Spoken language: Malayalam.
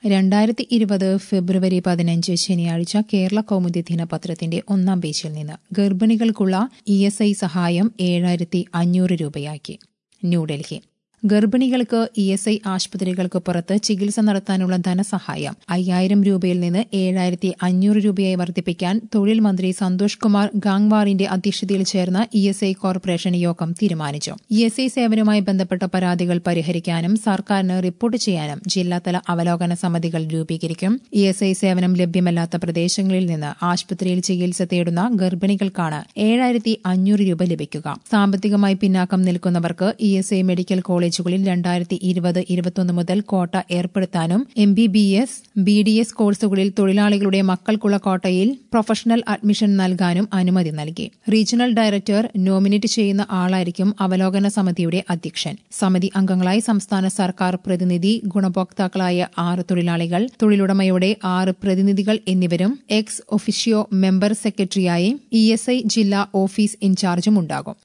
രണ്ടായിരത്തി ഇരുപത് ഫെബ്രുവരി പതിനഞ്ച് ശനിയാഴ്ച കേരള കൗമുദി ദിനപത്രത്തിന്റെ ഒന്നാം പേജിൽ നിന്ന് ഗർഭിണികൾക്കുള്ള ഇ എസ് ഐ സഹായം ഏഴായിരത്തി അഞ്ഞൂറ് രൂപയാക്കി ന്യൂഡൽഹി ഗർഭിണികൾക്ക് ഇ എസ് ഐ ആശുപത്രികൾക്ക് പുറത്ത് ചികിത്സ നടത്താനുള്ള ധനസഹായം അയ്യായിരം രൂപയിൽ നിന്ന് ഏഴായിരത്തി അഞ്ഞൂറ് രൂപയായി വർദ്ധിപ്പിക്കാൻ തൊഴിൽ മന്ത്രി സന്തോഷ് കുമാർ ഗാംഗ്വാറിന്റെ അധ്യക്ഷതയിൽ ചേർന്ന ഇ എസ് ഐ കോർപ്പറേഷൻ യോഗം തീരുമാനിച്ചു ഇ എസ് ഐ സേവനവുമായി ബന്ധപ്പെട്ട പരാതികൾ പരിഹരിക്കാനും സർക്കാരിന് റിപ്പോർട്ട് ചെയ്യാനും ജില്ലാതല അവലോകന സമിതികൾ രൂപീകരിക്കും ഇ എസ് ഐ സേവനം ലഭ്യമല്ലാത്ത പ്രദേശങ്ങളിൽ നിന്ന് ആശുപത്രിയിൽ ചികിത്സ തേടുന്ന ഗർഭിണികൾക്കാണ് ഏഴായിരത്തി അഞ്ഞൂറ് രൂപ ലഭിക്കുക സാമ്പത്തികമായി പിന്നാക്കം നിൽക്കുന്നവർക്ക് ഇ എസ് ഐ മെഡിക്കൽ കോളേജുകളിൽ രണ്ടായിരത്തി ഇരുപത് ഇരുപത്തൊന്ന് മുതൽ കോട്ട ഏർപ്പെടുത്താനും M B B S B D S കോഴ്സുകളിൽ തൊഴിലാളികളുടെ മക്കൾക്കുള്ള കോട്ടയിൽ പ്രൊഫഷണൽ അഡ്മിഷൻ നൽകാനും അനുമതി നൽകി റീജിയണൽ ഡയറക്ടർ നോമിനേറ്റ് ചെയ്യുന്ന ആളായിരിക്കും അവലോകന സമിതിയുടെ അധ്യക്ഷൻ സമിതി അംഗങ്ങളായി സംസ്ഥാന സർക്കാർ പ്രതിനിധി ഗുണഭോക്താക്കളായ ആറ് തൊഴിലാളികൾ തൊഴിലുടമയുടെ ആറ് പ്രതിനിധികൾ എന്നിവരും എക്സ് ഒഫീഷ്യോ മെമ്പർ സെക്രട്ടറിയായി ഇ എസ് ഐ ജില്ലാ ഓഫീസ് ഇൻചാർജും ഉണ്ടാകും